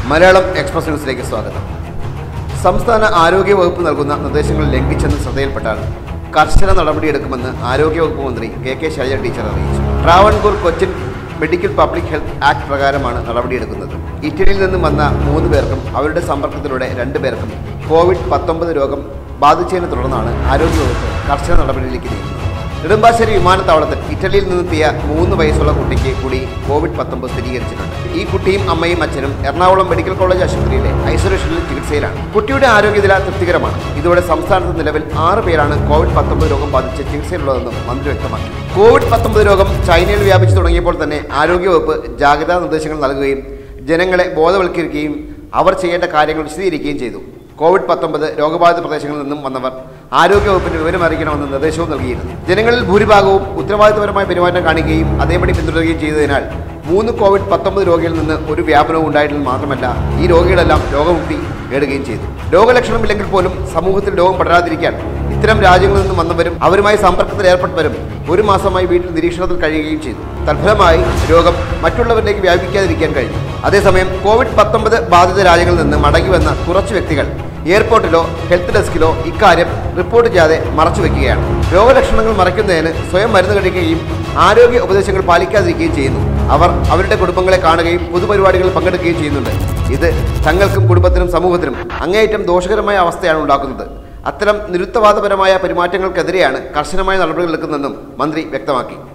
Malayalam express ന്യൂസിലേക്ക് സ്വാഗതം സംസ്ഥാന ആരോഗ്യ വകുപ്പ് നൽകുന്ന നിർദ്ദേശങ്ങൾ ലംഘിച്ചെന്ന് ശ്രദ്ധയിൽപ്പെട്ടാൽ കർശന നടപടിയെടുക്കുമെന്ന് ആരോഗ്യവകുപ്പ് മന്ത്രി കെ കെ ശൈലജ ടീച്ചർ അറിയിച്ചു Travancore Cochin medical public health act പ്രകാരമാണ് നടപടിയെടുക്കുന്നത് ഇറ്റലിയിൽ നിന്നും വന്ന മൂന്ന് പേർക്കും അവരുടെ സമ്പർക്കത്തിലൂടെ രണ്ട് പേർക്കും കോവിഡ് പത്തൊമ്പത് രോഗം ബാധിച്ചതിനെ തുടർന്നാണ് ആരോഗ്യവകുപ്പ് കർശന നടപടിയിലേക്ക് നീങ്ങുന്നത് നെടുമ്പാശ്ശേരി വിമാനത്താവളത്തിൽ ഇറ്റലിയിൽ നിന്നെത്തിയ മൂന്ന് വയസ്സുള്ള കുട്ടിക്ക് കൂടി കോവിഡ് പത്തൊമ്പത് സ്ഥിരീകരിച്ചിട്ടുണ്ട് ഈ കുട്ടിയും അമ്മയും അച്ഛനും എറണാകുളം മെഡിക്കൽ കോളേജ് ആശുപത്രിയിലെ ഐസൊലേഷനിൽ ചികിത്സയിലാണ് കുട്ടിയുടെ ആരോഗ്യനില തൃപ്തികരമാണ് ഇതോടെ സംസ്ഥാനത്ത് നിലവിൽ ആറ് പേരാണ് കോവിഡ് പത്തൊമ്പത് രോഗം ബാധിച്ച് ചികിത്സയിലുള്ളതെന്നും മന്ത്രി വ്യക്തമാക്കി കോവിഡ് പത്തൊമ്പത് രോഗം ചൈനയിൽ വ്യാപിച്ചു തുടങ്ങിയപ്പോൾ തന്നെ ആരോഗ്യവകുപ്പ് ജാഗ്രതാ നിർദ്ദേശങ്ങൾ നൽകുകയും ജനങ്ങളെ ബോധവൽക്കരിക്കുകയും അവർ ചെയ്യേണ്ട കാര്യങ്ങൾ വിശദീകരിക്കുകയും ചെയ്തു കോവിഡ് പത്തൊമ്പത് രോഗബാധിത പ്രദേശങ്ങളിൽ നിന്നും വന്നവർ ആരോഗ്യവകുപ്പിന് വിവരം അറിയിക്കണമെന്ന് നിർദ്ദേശവും നൽകിയിരുന്നു ജനങ്ങളിൽ ഭൂരിഭാഗവും ഉത്തരവാദിത്തപരമായ പെരുമാറ്റം കാണിക്കുകയും അതേപടി പിന്തുടരുകയും ചെയ്തതിനാൽ മൂന്ന് കോവിഡ് പത്തൊമ്പത് രോഗികളിൽ നിന്ന് ഒരു വ്യാപനവും ഉണ്ടായിട്ടില്ല മാത്രമല്ല ഈ രോഗികളെല്ലാം രോഗമുക്തി നേടുകയും ചെയ്തു രോഗലക്ഷണമില്ലെങ്കിൽ പോലും സമൂഹത്തിൽ രോഗം പടരാതിരിക്കാൻ ഇത്തരം രാജ്യങ്ങളിൽ നിന്ന് വന്നവരും അവരുമായി സമ്പർക്കത്തിൽ ഏർപ്പെട്ടവരും ഒരു മാസമായി വീട്ടിൽ നിരീക്ഷണത്തിൽ കഴിയുകയും ചെയ്തു തൽഫലമായി രോഗം മറ്റുള്ളവരിലേക്ക് വ്യാപിക്കാതിരിക്കാൻ കഴിഞ്ഞു അതേസമയം കോവിഡ് പത്തൊമ്പത് ബാധിത രാജ്യങ്ങളിൽ നിന്ന് മടങ്ങി വന്ന കുറച്ച് വ്യക്തികൾ എയർപോർട്ടിലോ ഹെൽത്ത് ഡെസ്കിലോ ഇക്കാര്യം റിപ്പോർട്ട് ചെയ്യാതെ മറച്ചുവെക്കുകയാണ് രോഗലക്ഷണങ്ങൾ മറയ്ക്കുന്നതിന് സ്വയം മരുന്ന് കഴിക്കുകയും ആരോഗ്യ ഉപദേശങ്ങൾ പാലിക്കാതിരിക്കുകയും ചെയ്യുന്നു അവർ അവരുടെ കുടുംബങ്ങളെ കാണുകയും പൊതുപരിപാടികളിൽ പങ്കെടുക്കുകയും ചെയ്യുന്നുണ്ട് ഇത് തങ്ങൾക്കും കുടുംബത്തിനും സമൂഹത്തിനും അങ്ങേയറ്റം ദോഷകരമായ അവസ്ഥയാണ് ഉണ്ടാക്കുന്നത് അത്തരം നിരുത്തവാദപരമായ പെരുമാറ്റങ്ങൾക്കെതിരെയാണ് കർശനമായ നടപടികൾ എടുക്കുന്നതെന്നും മന്ത്രി വ്യക്തമാക്കി